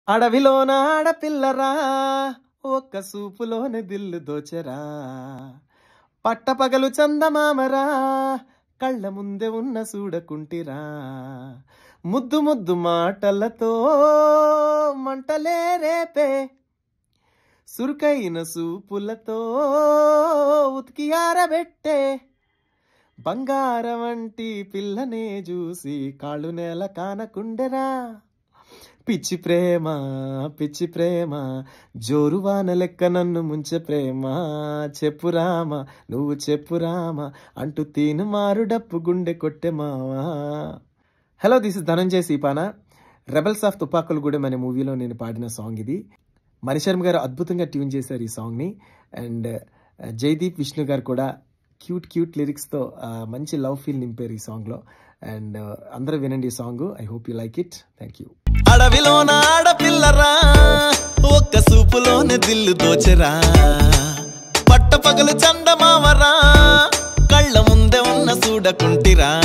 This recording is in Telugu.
అడవిలోన ఆడపిల్లరా ఒక్క సూపులోనే దిల్లు దోచెరా పట్టపగలు చందమామరా కళ్ళ ముందే ఉన్న చూడకుంటిరా ముద్దు ముద్దు మాటలతో మంటలే రేపే సురుకైన సూపులతో ఉతికి ఆరబెట్టే బంగారం వంటి పిల్లనే చూసి కాళ్ళు నేల కానకుండెరా పిచ్చి ప్రేమ పిచ్చి ప్రేమ జోరు వాన లెక్క నన్ను ముంచె ప్రేమ చెప్పు రామ నువ్వు చెప్పు రామ అంటూ తీను మారు డప్పు గుండె కొట్టె మావా hello this is Dhananjay Seepana rebels of Tupakulagudem అనే మూవీలో నేను పాడిన సాంగ్ ఇది మణిశర్మ గారు అద్భుతంగా ట్యూన్ చేశారు ఈ సాంగ్ని అండ్ జైదీప్ విష్ణు గారు కూడా క్యూట్ క్యూట్ లిరిక్స్తో మంచి లవ్ ఫీల్ నింపారు ఈ సాంగ్లో అండ్ అందరూ వినండి ఈ song I hope you like it thank you అడవిలోన ఆడపిల్లరా ఒక్క సూపులోనే దిల్లు దోచెరా పట్టపగలు చందమామరా కళ్ళ ముందే ఉన్న చూడకుంటిరా